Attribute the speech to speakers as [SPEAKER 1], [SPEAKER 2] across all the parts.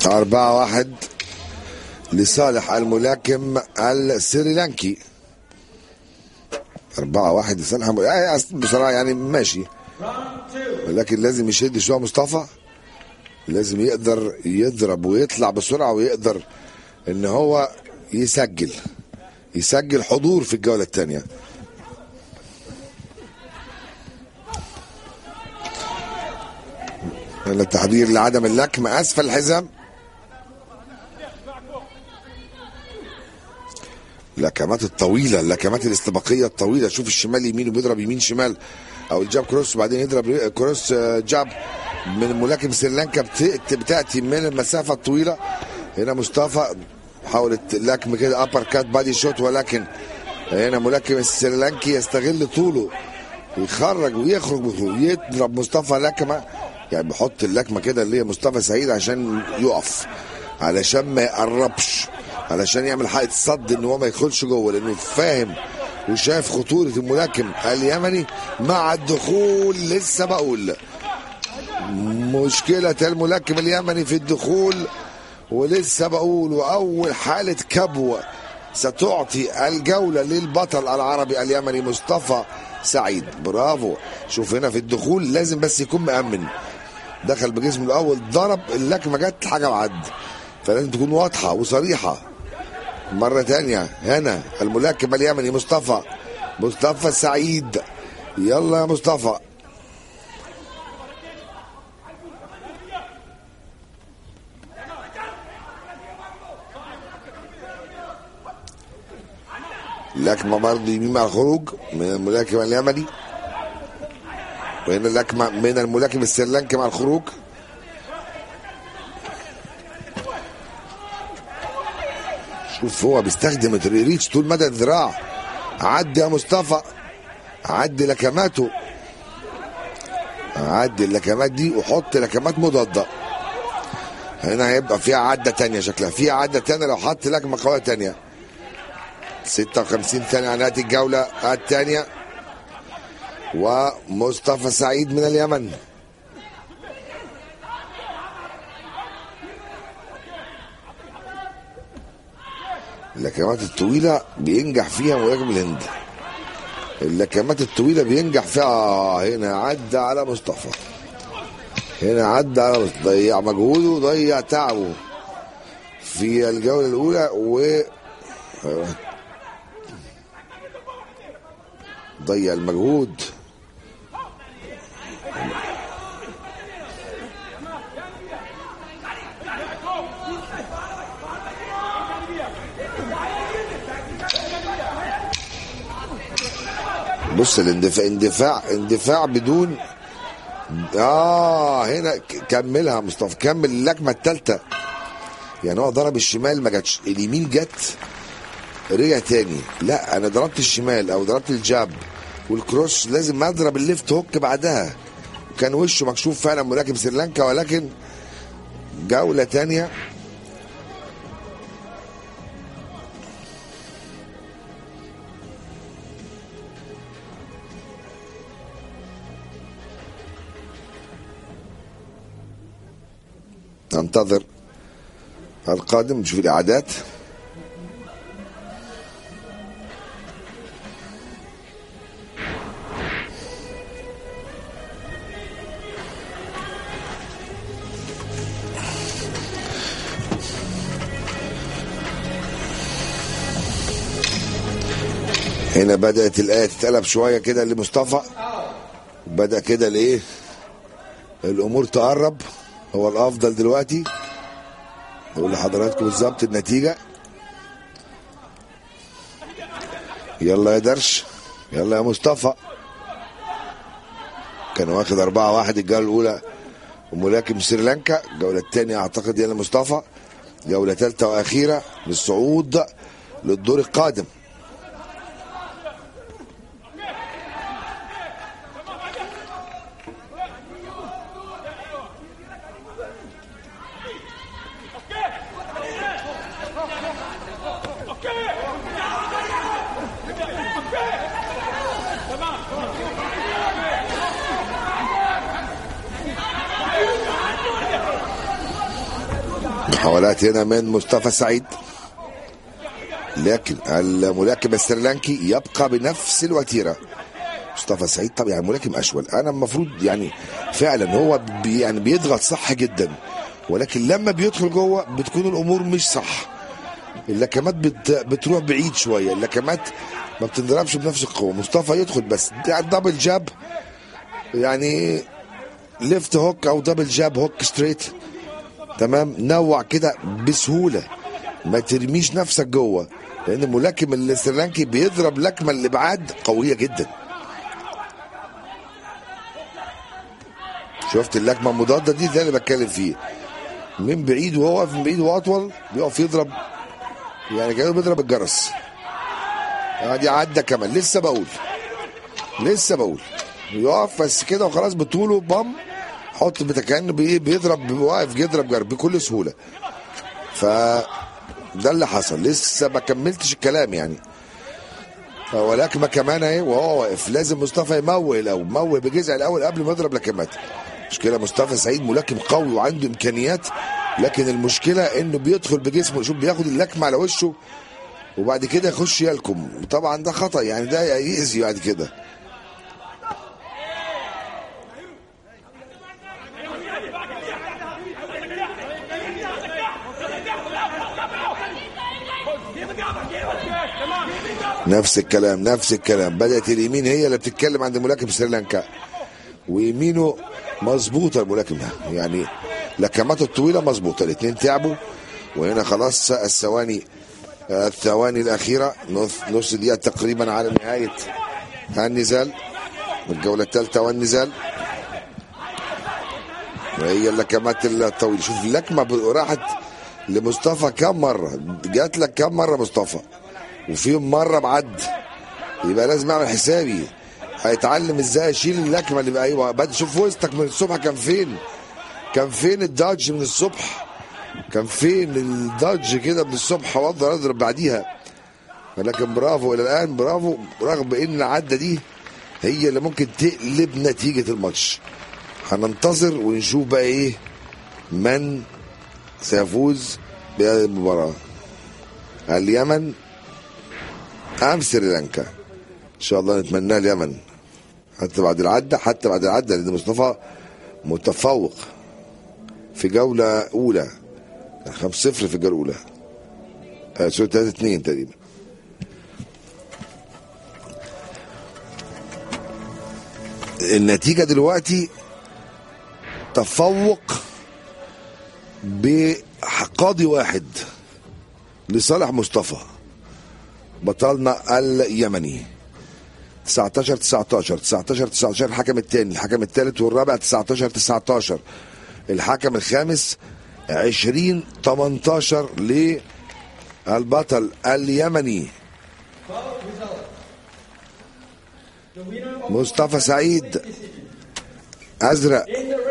[SPEAKER 1] أربعة واحد لصالح الملاكم السريلانكي أربعة واحد لصالح الم- يعني أصل بصراحة يعني ماشي ولكن لازم يشد شوية مصطفى لازم يقدر يضرب ويطلع بسرعة ويقدر إن هو يسجل يسجل حضور في الجولة الثانية التحضير لعدم اللكم أسفل الحزام اللكمات الطويله اللكمات الاستباقيه الطويله شوف الشمال يمين وبيضرب يمين شمال او الجاب كروس وبعدين يضرب ري- كروس آه، جاب من ملاكم سريلانكا بت- بتاتي من المسافه الطويله هنا مصطفى حاولت اللكم كده ابر كات بادي شوت ولكن هنا ملاكم السريلانكي يستغل طوله يخرج ويخرج بطوله يضرب مصطفى لكمه يعني بيحط اللكمه كده اللي هي مصطفى سعيد عشان يقف علشان ما يقربش علشان يعمل حائط صد ان هو ما يدخلش جوه لانه فاهم وشايف خطوره الملاكم اليمني مع الدخول لسه بقول مشكله الملاكم اليمني في الدخول ولسه بقول واول حاله كبوه ستعطي الجوله للبطل العربي اليمني مصطفى سعيد برافو شوف هنا في الدخول لازم بس يكون مأمن دخل بجسمه الاول ضرب اللكمه جت حاجه وعد فلازم تكون واضحه وصريحه مرة تانية هنا الملاكم اليمني مصطفى مصطفى سعيد يلا يا مصطفى لكمة برضه يمين مع الخروج من الملاكم اليمني وهنا لكمة من الملاكم السريلانكي مع الخروج شوف هو بيستخدم الريتش طول مدى الذراع عدي يا مصطفى عدي لكماته عدي اللكمات دي وحط لكمات مضادة هنا هيبقى فيها عدة تانية شكلها فيها عدة تانية لو حط لكمة قوية تانية 56 ثانية على نهاية الجولة الثانية ومصطفى سعيد من اليمن اللكمات الطويلة بينجح فيها ملاكم الهند اللكمات الطويلة بينجح فيها آه، هنا عدى على مصطفى هنا عدى على مصطفى ضيع مجهوده وضيع تعبه في الجولة الأولى و ضيع المجهود بص الاندفاع اندفاع اندفاع بدون اه هنا ك- كملها مصطفى كمل اللكمه الثالثه يعني هو ضرب الشمال ما جاتش اليمين جت رجع تاني لا انا ضربت الشمال او ضربت الجاب والكروس لازم اضرب الليفت هوك بعدها كان وشه مكشوف فعلا ملاكم سريلانكا ولكن جوله تانيه ننتظر القادم نشوف الاعادات هنا بدأت الآية تتقلب شوية كده لمصطفى بدأ كده الإيه الأمور تقرب هو الأفضل دلوقتي نقول لحضراتكم بالظبط النتيجة يلا يا درش يلا يا مصطفى كان واخد أربعة واحد الجولة الأولى وملاكم سريلانكا الجولة الثانية أعتقد يلا مصطفى جولة ثالثة وأخيرة للصعود للدور القادم محاولات هنا من مصطفى سعيد لكن الملاكم السريلانكي يبقى بنفس الوتيره مصطفى سعيد طبعا يعني ملاكم اشول انا المفروض يعني فعلا هو بي يعني بيضغط صح جدا ولكن لما بيدخل جوه بتكون الامور مش صح اللكمات بت بتروح بعيد شويه اللكمات ما بتنضربش بنفس القوه مصطفى يدخل بس دبل جاب يعني ليفت هوك او دبل جاب هوك ستريت تمام نوع كده بسهوله ما ترميش نفسك جوه لان الملاكم السريلانكي بيضرب لكمه اللي بعاد قويه جدا شفت اللكمه المضاده دي ده اللي بتكلم فيه من بعيد وهو واقف من بعيد واطول بيقف يضرب يعني كانه بيضرب الجرس ادي عدى كمان لسه بقول لسه بقول يقف بس كده وخلاص بطوله بام حط كانه بيضرب واقف يضرب جرب بكل سهوله ف ده اللي حصل لسه ما كملتش الكلام يعني ولكن كمان اهي وهو واقف لازم مصطفى يموه الاول موه بجزء الاول قبل ما يضرب لكمات مشكله مصطفى سعيد ملاكم قوي وعنده امكانيات لكن المشكله انه بيدخل بجسمه شوف بياخد اللكمه على وشه وبعد كده يخش يلكم طبعا ده خطا يعني ده يأذي بعد كده نفس الكلام نفس الكلام بدأت اليمين هي اللي بتتكلم عند ملاكم سريلانكا ويمينه مظبوطه الملاكم ده يعني لكماته الطويله مظبوطه الاثنين تعبوا وهنا خلاص الثواني الثواني الاخيره نص نص دقيقه تقريبا على نهايه النزال الجوله الثالثه والنزال وهي اللكمات الطويله شوف اللكمه راحت لمصطفى كم مره جات لك كم مره مصطفى وفيهم مره بعد يبقى لازم اعمل حسابي هيتعلم ازاي اشيل اللكمه اللي بقى ايوه بعد شوف وسطك من الصبح كان فين كان فين الدادج من الصبح كان فين الدادج كده من الصبح وافضل اضرب بعديها ولكن برافو الى الان برافو رغم ان العده دي هي اللي ممكن تقلب نتيجه الماتش هننتظر ونشوف بقى ايه من سيفوز بهذه المباراه اليمن ام سريلانكا ان شاء الله نتمناه اليمن حتى بعد العدة حتى بعد العدة لأن مصطفى متفوق في جولة أولى 5 صفر في الجولة الأولى آه سوري 3 2 تقريبا النتيجة دلوقتي تفوق بقاضي واحد لصالح مصطفى بطلنا اليمني 19 19 19 19 الحكم الثاني الحكم الثالث والرابع 19 19 الحكم الخامس 20 18 للبطل اليمني مصطفى سعيد ازرق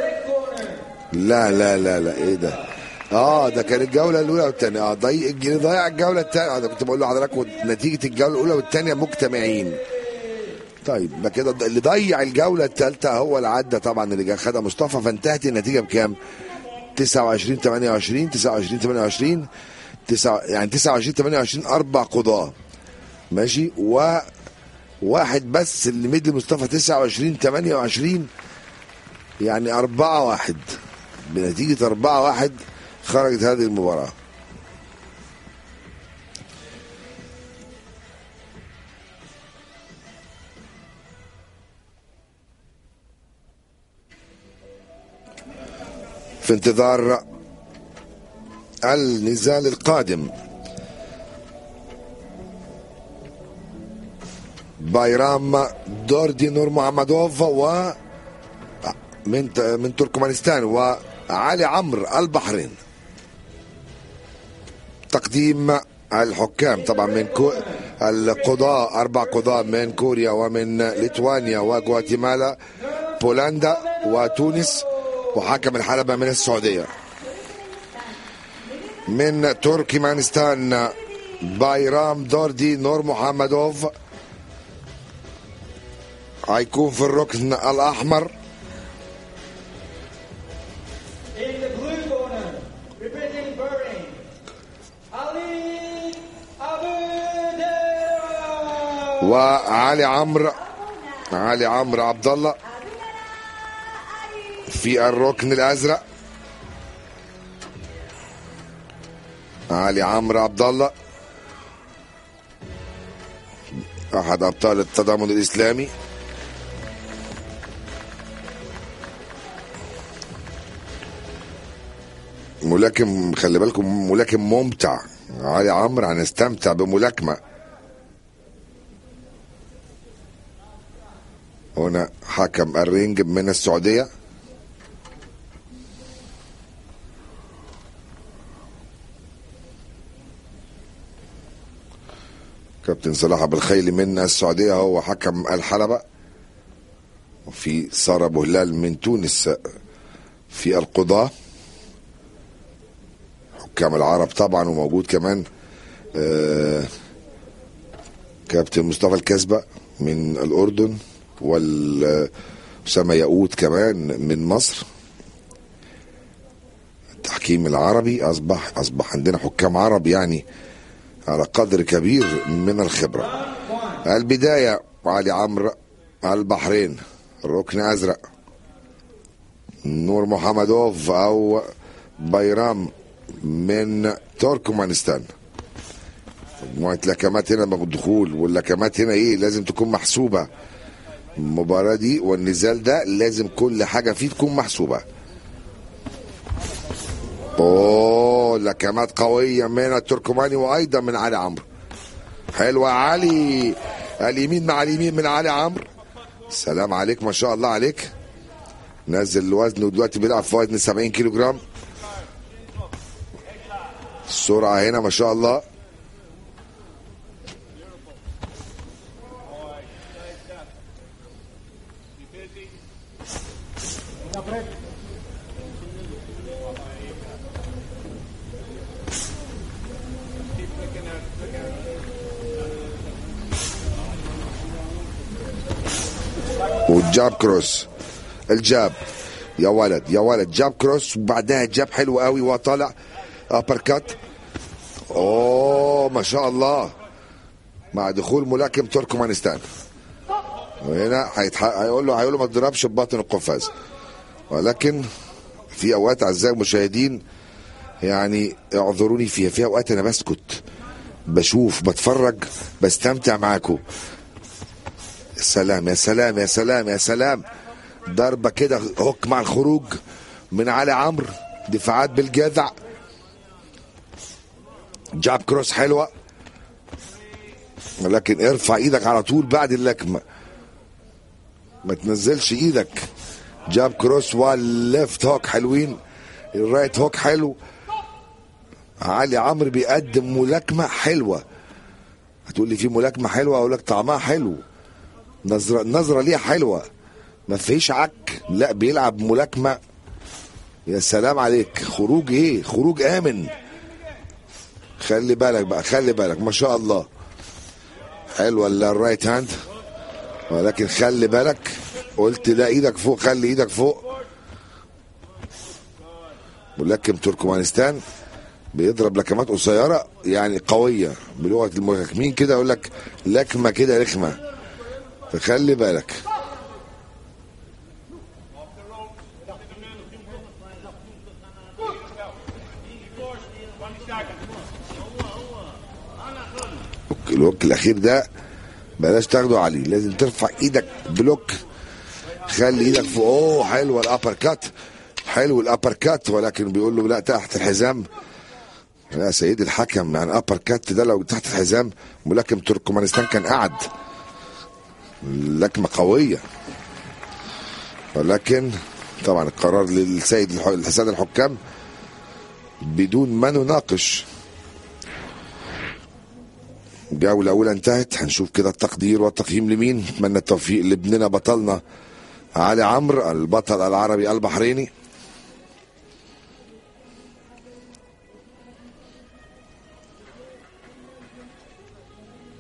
[SPEAKER 1] لا لا لا لا ايه ده اه ده كان الجوله الاولى والثانيه اه ضيع ضيع الجوله الثانيه انا كنت بقول لحضراتكم نتيجه الجوله الاولى والثانيه مجتمعين طيب ده كده اللي ضيع الجوله الثالثه هو اللي عدى طبعا اللي خدها مصطفى فانتهت النتيجه بكام 29 28 29 28 تسعة يعني 29 28 اربع قضاه ماشي و واحد بس اللي مدي مصطفى 29 28 يعني 4 واحد بنتيجة 4 واحد خرجت هذه المباراة في انتظار النزال القادم بايرام دوردي نور محمدوف و من من تركمانستان وعلي عمرو البحرين تقديم الحكام طبعا من كو القضاء اربع قضاء من كوريا ومن ليتوانيا وغواتيمالا بولندا وتونس وحكم الحلبة من السعودية من تركمانستان بايرام دوردي نور محمدوف هيكون في الركن الأحمر
[SPEAKER 2] In the blue corner, representing Bahrain,
[SPEAKER 1] وعلي عمرو علي عمرو عبد الله في الركن الازرق علي عمرو عبد الله احد ابطال التضامن الاسلامي ملاكم خلي بالكم ملاكم ممتع علي عمرو هنستمتع بملاكمه هنا حكم الرينج من السعوديه كابتن صلاح ابو الخيل من السعوديه هو حكم الحلبه وفي ساره ابو هلال من تونس في القضاه حكام العرب طبعا وموجود كمان آه كابتن مصطفى الكسبه من الاردن والأسامة ياقوت كمان من مصر التحكيم العربي أصبح أصبح عندنا حكام عرب يعني على قدر كبير من الخبرة البداية علي عمرو البحرين ركن أزرق نور محمدوف أو بيرام من تركمانستان مجموعة لكمات هنا بالدخول واللكمات هنا ايه لازم تكون محسوبة المباراة دي والنزال ده لازم كل حاجة فيه تكون محسوبة اوه لكمات قوية من التركماني وايضا من علي عمرو حلوة علي اليمين مع اليمين من علي عمرو سلام عليك ما شاء الله عليك نزل الوزن ودلوقتي بيلعب في وزن 70 كيلو جرام السرعة هنا ما شاء الله والجاب كروس الجاب يا ولد يا ولد جاب كروس وبعدها جاب حلو قوي وطالع ابر كات اوه ما شاء الله مع دخول ملاكم تركمانستان وهنا هيتح... هيقول له هيقول له ما تضربش بباطن القفاز ولكن في اوقات اعزائي المشاهدين يعني اعذروني فيها في اوقات انا بسكت بشوف بتفرج بستمتع معاكم سلام يا سلام يا سلام يا سلام ضربه كده هوك مع الخروج من علي عمرو دفاعات بالجذع جاب كروس حلوه ولكن ارفع ايدك على طول بعد اللكمه ما تنزلش ايدك جاب كروس والليفت هوك حلوين الرايت هوك حلو علي عمرو بيقدم ملاكمه حلوه هتقول لي في ملاكمه حلوه اقول لك طعمها حلو نظره نظره ليها حلوه ما فيش عك لا بيلعب ملاكمه يا سلام عليك خروج ايه خروج امن خلي بالك بقى خلي بالك ما شاء الله حلوه الرايت هاند ولكن خلي بالك قلت ده ايدك فوق خلي ايدك فوق ملاكم تركمانستان بيضرب لكمات قصيره يعني قويه بلغه الملاكمين كده يقول لك لكمه كده رخمه فخلي بالك الوك الاخير ده بلاش تاخده عليه لازم ترفع ايدك بلوك خلي ايدك فوق اوه حلوه الابر كات حلو الابر كات ولكن بيقول له لا تحت الحزام لا سيدي الحكم يعني ابر كات ده لو تحت الحزام ملاكم تركمانستان كان قعد لكمه قويه ولكن طبعا القرار للسيد الساده الحكام بدون ما نناقش الجولة الأولى انتهت هنشوف كده التقدير والتقييم لمين نتمنى التوفيق لابننا بطلنا علي عمرو البطل العربي البحريني